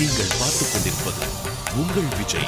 நீங்கள் பார்த்துக் கொண்டிருப்பது உங்கள் விஜய்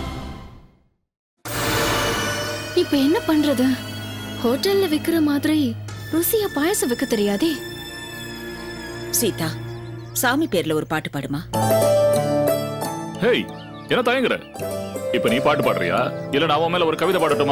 இப்ப என்ன பண்றது ஹோட்டல்ல விக்கிற மாதிரி ருசியா பாயசம் வைக்க தெரியாதே சீதா சாமி பேர்ல ஒரு பாட்டு பாடுமா ஹேய் என்ன தயங்குற இப்ப நீ பாட்டு பாடுறியா இல்ல நான் அவன் மேல ஒரு கவிதை பாடட்டுமா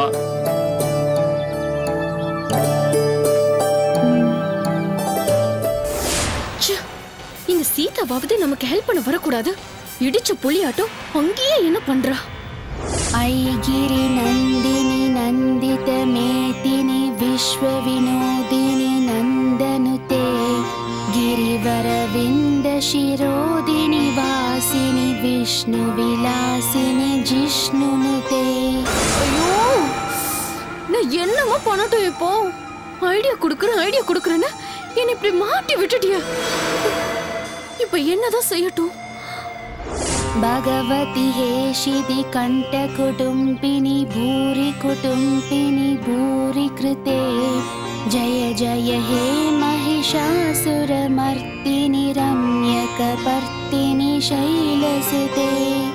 ச்சே, இந்த சீதாவாவது நமக்கு ஹெல்ப் பண்ண வரக்கூடாது இடிச்ச புலியாட்டம் அங்கேயே என்ன பண்றா ऐगिरि नन्दिनि नन्दित मेदिनि विश्वविनोदिनि नन्दनुते गिरिवरविन्द शिरोदिनि वासिनि विष्णुविलासिनि जिष्णुनुते ஐயோ நான் என்னமா பண்ணட்டும் இப்போ ஐடியா கொடுக்குறேன் ஐடியா கொடுக்குறேன்னு என்னை இப்படி மாட்டி விட்டுட்டிய இப்ப என்னதான் செய்யட்டும் भगवति हेशिदि कण्ठकुटुम्बिनि भूरि कुटुम्बिनि भूरि कृते जय जय हे महिषासुरमर्दिनि रम्यकपर्दिनि शैलसुते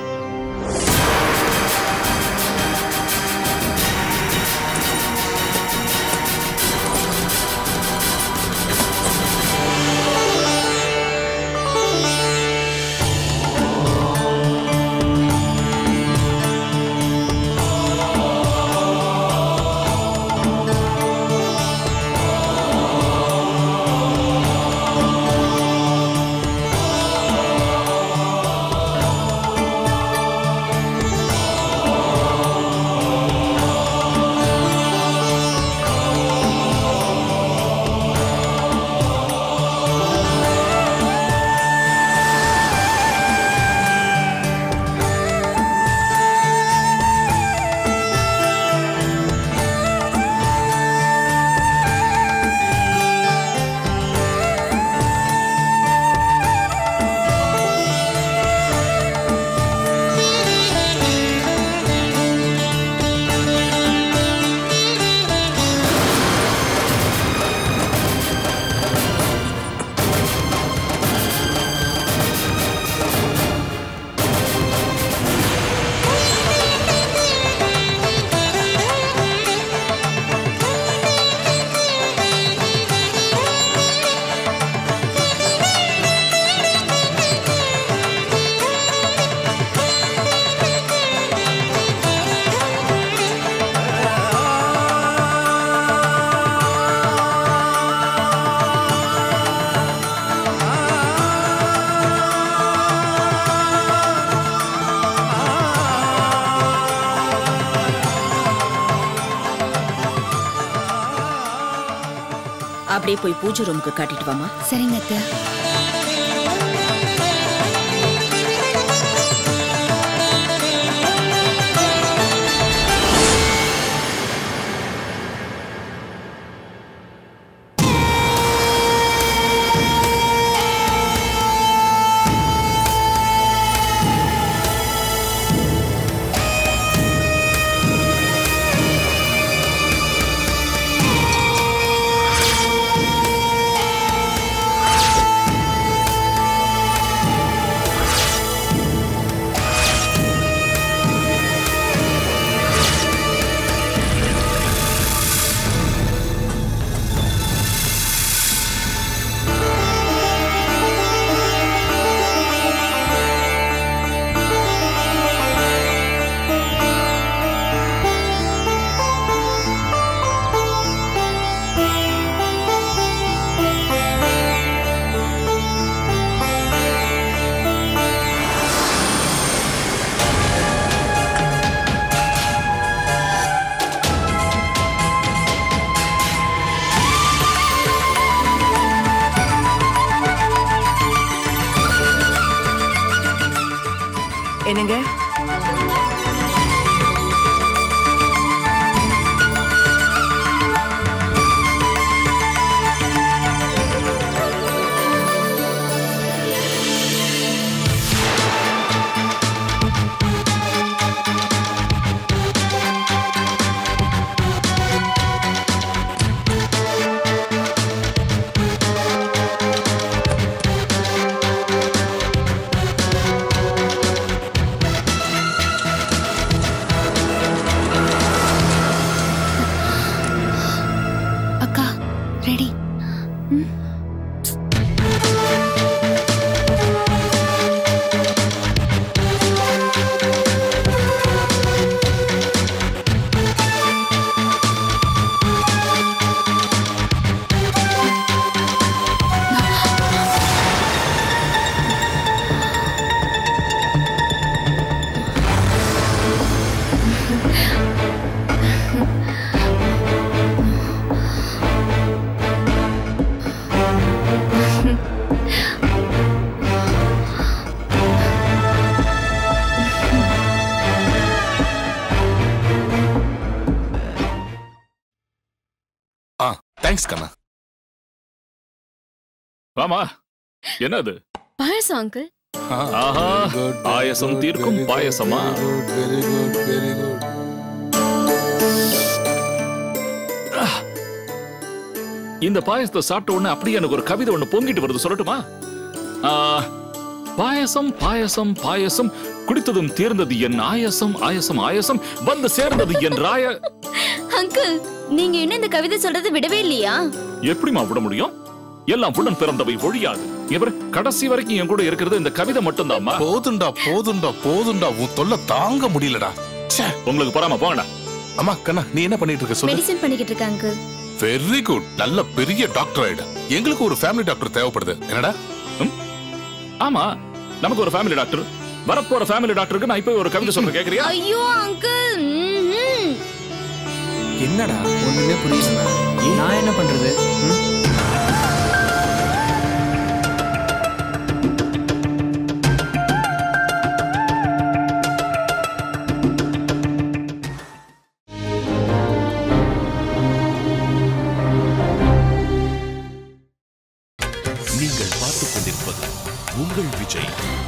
அப்படியே போய் பூஜை ரூமுக்கு காட்டிட்டு வாமா சரிங்க அத்தை என்னங்க தேங்க்ஸ் கண்ணா வாமா என்னது பாயசம் அங்கிள் ஆஹா பாயசம் தீர்க்கும் பாயசமா வெரி குட் வெரி குட் இந்த பாயசத்தை சாப்பிட்ட உடனே அப்படியே எனக்கு ஒரு கவிதை ஒண்ணு பொங்கிட்டு வருது சொல்லட்டுமா ஆ, பாயசம் பாயசம் பாயசம் குடித்ததும் தீர்ந்தது என் ஆயசம் ஆயசம் ஆயசம் வந்து சேர்ந்தது என் ராய அங்கிள் நீங்க இன்னும் இந்த கவிதை சொல்றது விடவே இல்லையா எப்படிமா விட முடியும் எல்லாம் உடன் பிறந்தவை ஒழியாது இவர் கடைசி வரைக்கும் என் கூட இருக்கிறது இந்த கவிதை மட்டும்தாம்மா போதுண்டா போதுண்டா போதுண்டா உன் தொல்லை தாங்க முடியலடா ச்சே. உங்களுக்கு பொறாம போங்கடா அம்மா கண்ணா நீ என்ன பண்ணிட்டு இருக்க சொல்லு மெடிசன் பண்ணிக்கிட்டு இருக்க அங்கிள் வெரி குட் நல்ல பெரிய டாக்டர் ஆயிடு எங்களுக்கு ஒரு ஃபேமிலி டாக்டர் தேவைப்படுது என்னடா ஆமா நமக்கு ஒரு ஃபேமிலி டாக்டர் வரப்போற ஃபேமிலி டாக்டருக்கு நான் இப்போ ஒரு கவிதை சொல்றேன் கேக்குறியா ஐயோ அங்கிள் ம்ஹும். என்னடா ஒண்ணுமே புரியல நான் என்ன பண்றது ம்? நீங்கள் பார்த்துக் கொண்டிருப்பது உங்கள் விஜய்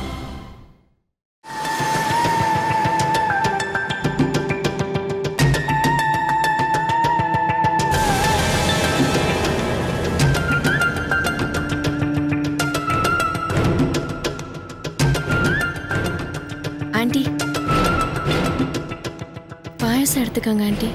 ஆண்டி பாயசம் எடுத்துக்கோங்க ஆண்டி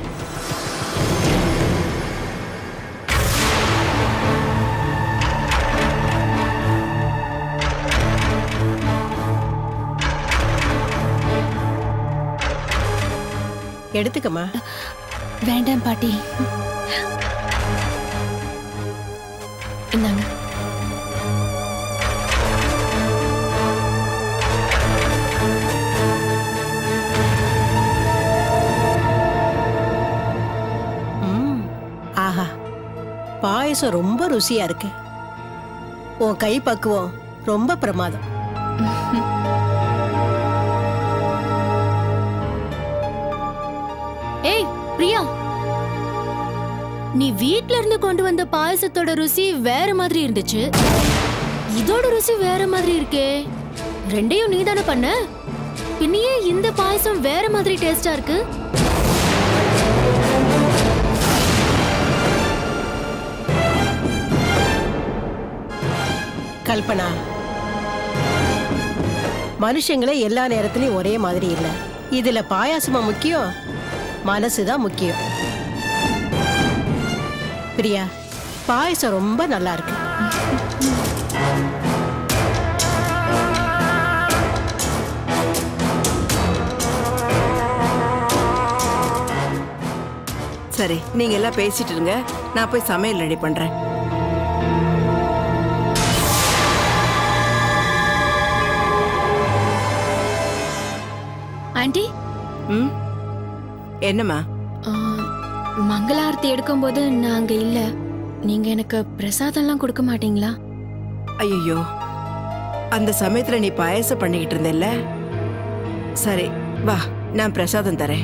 எடுத்துக்கம்மா வேண்டாம் பாட்டி இந்தாங்க ம் ஆஹா பாயசம் ரொம்ப ருசியா இருக்கு உன் கை பக்குவம் ரொம்ப பிரமாதம் ஏய் பிரியா நீ வீட்ல இருந்து கொண்டு வந்த பாயசத்தோட ருசி வேற மாதிரி இருந்துச்சு இதோட ருசி வேற மாதிரி இருக்கே ரெண்டையும் நீ தானே பண்ண பின்னையே இந்த பாயசம் வேற மாதிரி டேஸ்டா இருக்கு கல்பனா மனுஷங்களே எல்லா நேரத்துலயும் ஒரே மாதிரி இல்ல இதுல பாயாசமா முக்கியம் மனசுதான் முக்கியம் பிரியா பாயசம் ரொம்ப நல்லா இருக்கு சரி நீங்க எல்லாம் பேசிட்டு இருங்க நான் போய் சமையல் ரெடி பண்றேன் ஆண்டி ம் என்னம்மா ஆ, மங்களாரத்தி எடுக்கும்போது நான் அங்க இல்ல நீங்க எனக்கு பிரசாதம்லாம் கொடுக்க மாட்டீங்களா ஐயோ அந்த சமயத்துல நீ பாயசம் பண்ணிக்கிட்டு இருந்தல்ல சரி வா நான் பிரசாதம் தரேன்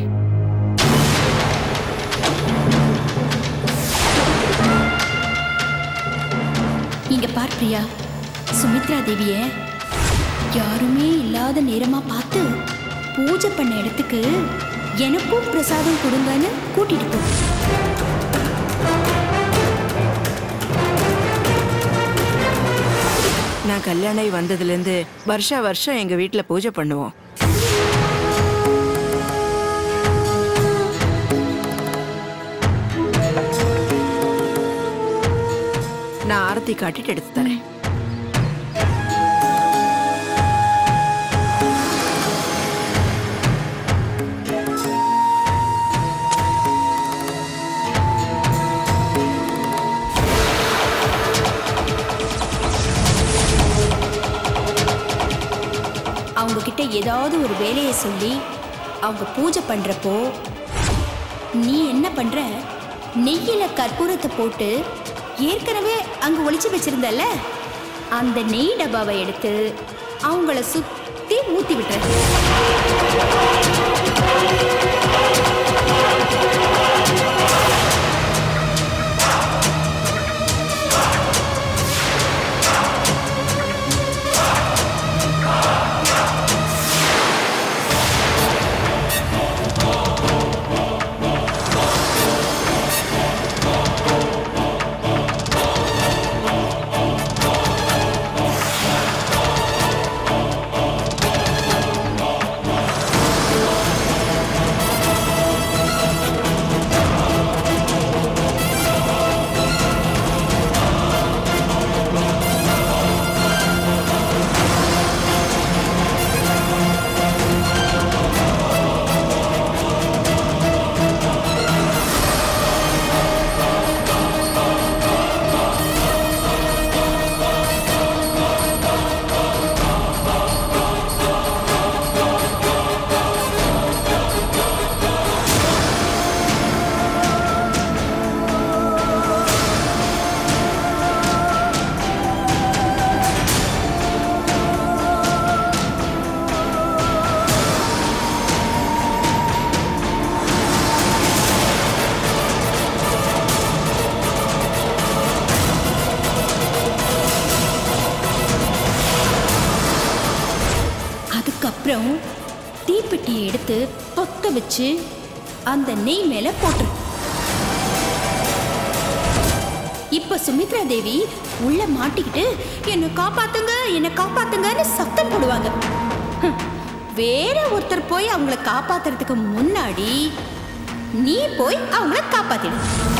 இங்க பார் பிரியா சுமித்ரா தேவிய யாருமே இல்லாத நேரமா பார்த்து பூஜை பண்ண இடத்துக்கு எனக்கும் பிரசாதம் கொடுங்கன்னு கூட்டிட்டு போ நான் கல்யாணம் ஆகி வந்ததுலேருந்து வருஷா வருஷம் எங்க வீட்ல பூஜை பண்ணுவோம் நான் ஆரத்தி காட்டிட்டு எடுத்து தரேன் அவங்க கிட்ட ஏதாவது ஒரு வேலையை சொல்லி அவங்க பூஜை பண்றப்போ நீ என்ன பண்ற நெய்யில கற்பூரத்தை போட்டு ஏற்கனவே அங்க ஒளிச்சு வச்சிருந்தல அந்த நெய் டப்பாவை எடுத்து அவங்கள சுத்தி ஊத்தி விட்டுற அதுக்கப்புறம் தீப்பெட்டியை எடுத்து பத்த வச்சு அந்த நெய் மேல போட்டுரு இப்ப சுமித்ரா தேவி உள்ள மாட்டிக்கிட்டு என்னை காப்பாத்துங்க என்னை காப்பாத்துங்கன்னு சத்தம் போடுவாங்க ஹம், வேற ஒருத்தர் போய் அவங்கள காப்பாத்துறதுக்கு முன்னாடி நீ போய் அவங்கள காப்பாத்திடு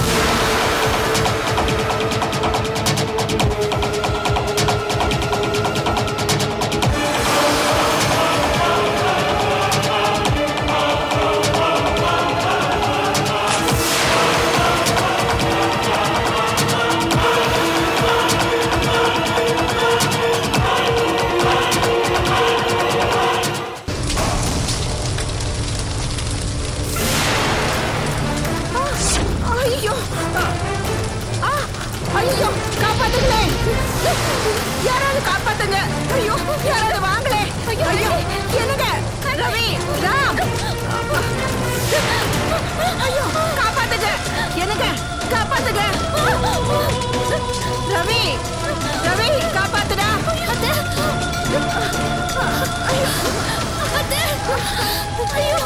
ஐயோ ஆ, ஐயோ காப்பாத்துங்களே யாராவது காப்பாத்துங்க ஐயோ யாராவது வாங்களே ஐயோ என்னங்க ரவி ராம் ஐயோ காப்பாத்துங்க என்னங்க காப்பாத்துங்க ரவி ரவி காப்பாத்துடா ஐயோ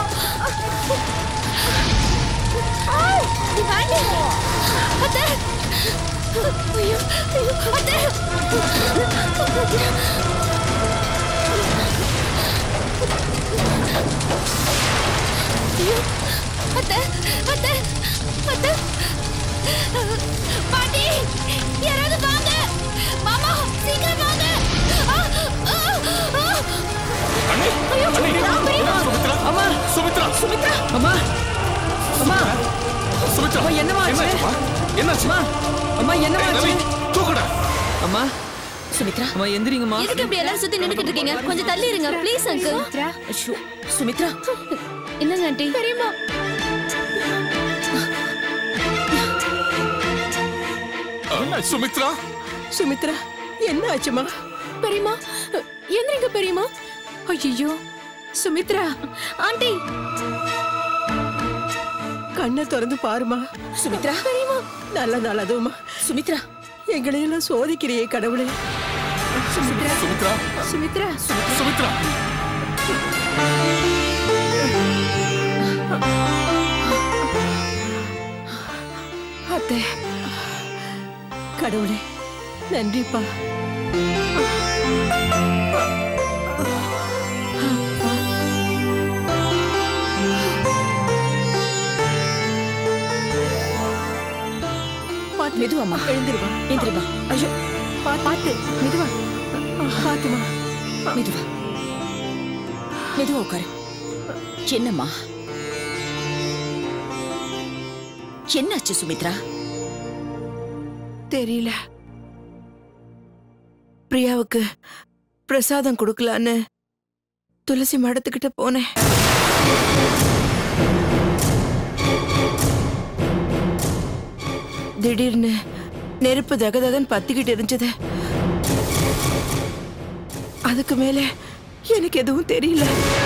பாட்டி யாராவது வாங்க மாமா சீக்கிரம் வாங்க ஆ, ஆ, ஆ. ஐயோ, நான் பெரியம்மா. அம்மா சுமித்ரா சுமித்ரா அம்மா அம்மா சுமித்ரா அம்மா, என்னம்மா ஆச்சு? என்னாச்சும்மா? என்னாச்சு அம்மா அம்மா ஏய், என்னமா ரவி, தூக்குடா அம்மா சுமித்ரா அம்மா எந்திரிங்கம்மா எதுக்கு இப்படி எல்லாரும் சுத்தி நின்னுக்கிட்டு இருக்கீங்க கொஞ்சம் தள்ளி இருங்க ப்ளீஸ் அங்கிள் ஐயோ, சுமித்ரா இல்லங்க ஆண்டி பெரியம்மா அஹ், சுமித்ரா சுமித்ரா என்ன ஆச்சுமா பெரியம்மா எந்திரிங்க பெரியம்மா ஐயோ சுமித்ரா ஆண்டி கண்ணை திறந்து பாருமா சுமித்ரா நல்ல நாள் அதுவுமா சுமித்ரா எங்களையெல்லாம் சோதிக்கிறியே கடவுளே சுமித்ரா சுமித்ரா சுமித்ரா அத்தை கடவுளே நன்றிப்பா பாத்து மெதுவாம்மா. எழுந்திருவா எந்திரிமா ஐயோ பாத்து மெதுவா பாத்துமா மெதுவா மெதுவா உட்காரு என்னம்மா என்னாச்சு சுமித்ரா தெரியல பிரியாவுக்கு பிரசாதம் கொடுக்கலான்னு துளசி மடத்துக்கிட்ட போனேன் திடீர்னு நெருப்பு தகதகன்னு பத்திக்கிட்டு இருந்துச்சு அதுக்கு மேல எனக்கு எதுவும் தெரியல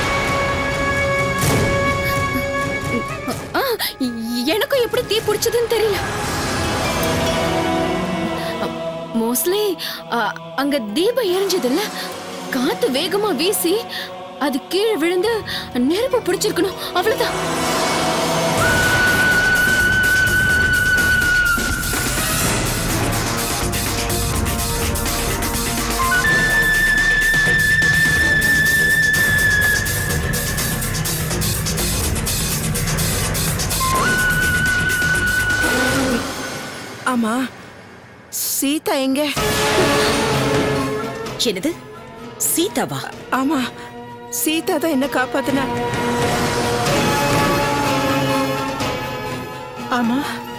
ஆ, எனக்கும் எப்படி தீ பிடிச்சதுன்னு தெரியல மோஸ்ட்லி அங்க தீபம் எரிஞ்சதுல்ல காத்து வேகமா வீசி அது கீழே விழுந்து நெருப்பு பிடிச்சிருக்கணும் அவ்வளவுதான் ஆமா சீதா எங்க என்னது சீதாவா ஆமா சீதா தான் என்ன காப்பாத்தினா ஆமா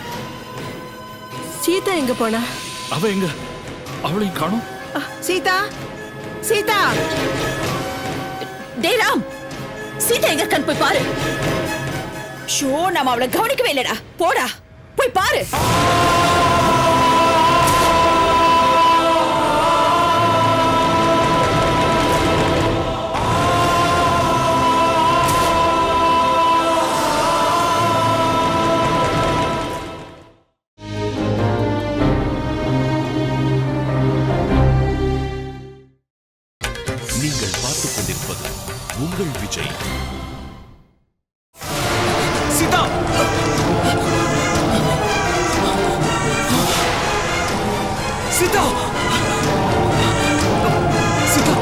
சீதா எங்க போனா அவ எங்க அவளையும் காணும் அ, சீதா சீதா டேய் ராம் சீதா எங்க இருக்கான்னு போய் பாரு ஷோ நாம அவளை கவனிக்கவே இல்லடா போடா போய் பாரு நீங்கள் பார்த்துக் கொண்டிருப்பது உங்கள் விஜய் சீதா சீதா சீதா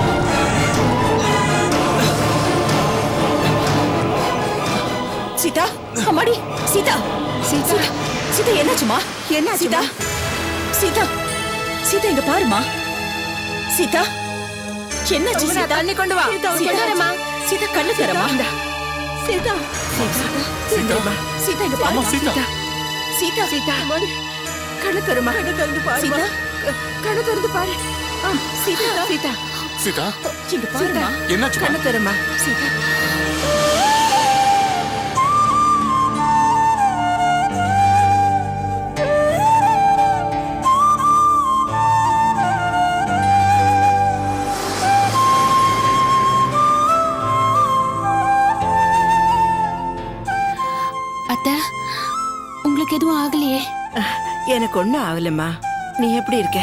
சீதா அம்மாடி சீதா சீதா சீதா என்னாச்சுமா என்ன சீதா சீதா சீதா இங்க பாருமா சீதா என்னாச்சு சீதா தண்ணி கொண்டு வா சீதா சீதா கண்ணு தரமா சீதா சீதா சீதா இங்க பாருமா சீதா. சீதா சீதா கண்ணு தருமா கண்ணு திறந்து பாரு சீதா கண்ணு திறந்து பாரு ஆ, சீதா சீதா சீதா இங்க பாருமா என்னாச்சுமா கண்ணு தருமா சீதா அத்தை உங்களுக்கு எதுவும் ஆகலையே எனக்கு ஒண்ணும் ஆகலம்மா நீ எப்படி இருக்க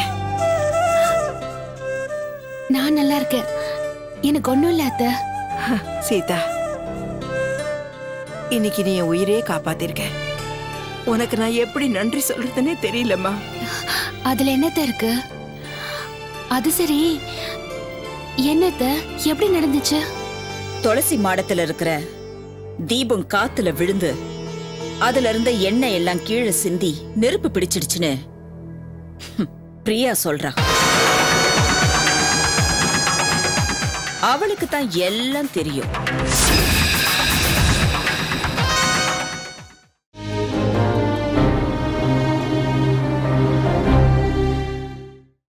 நான் நல்லா இருக்கேன் எனக்கு ஒண்ணும் இல்ல அத்தை சீதா இன்னைக்கு நீ என் உயிரையே காப்பாத்திருக்க உனக்கு நான் எப்படி நன்றி சொல்றதுன்னே தெரியலம்மா அதுல என்னத்த இருக்கு அது சரி என்னத்த எப்படி நடந்துச்சு துளசி மாடத்துல இருக்கிற தீபம் காத்துல விழுந்து அதுல இருந்த எண்ணெய் எல்லாம் கீழே சிந்தி நெருப்பு பிடிச்சிடுச்சுன்னு ஹம், பிரியா சொல்றா அவளுக்கு தான் எல்லாம் தெரியும்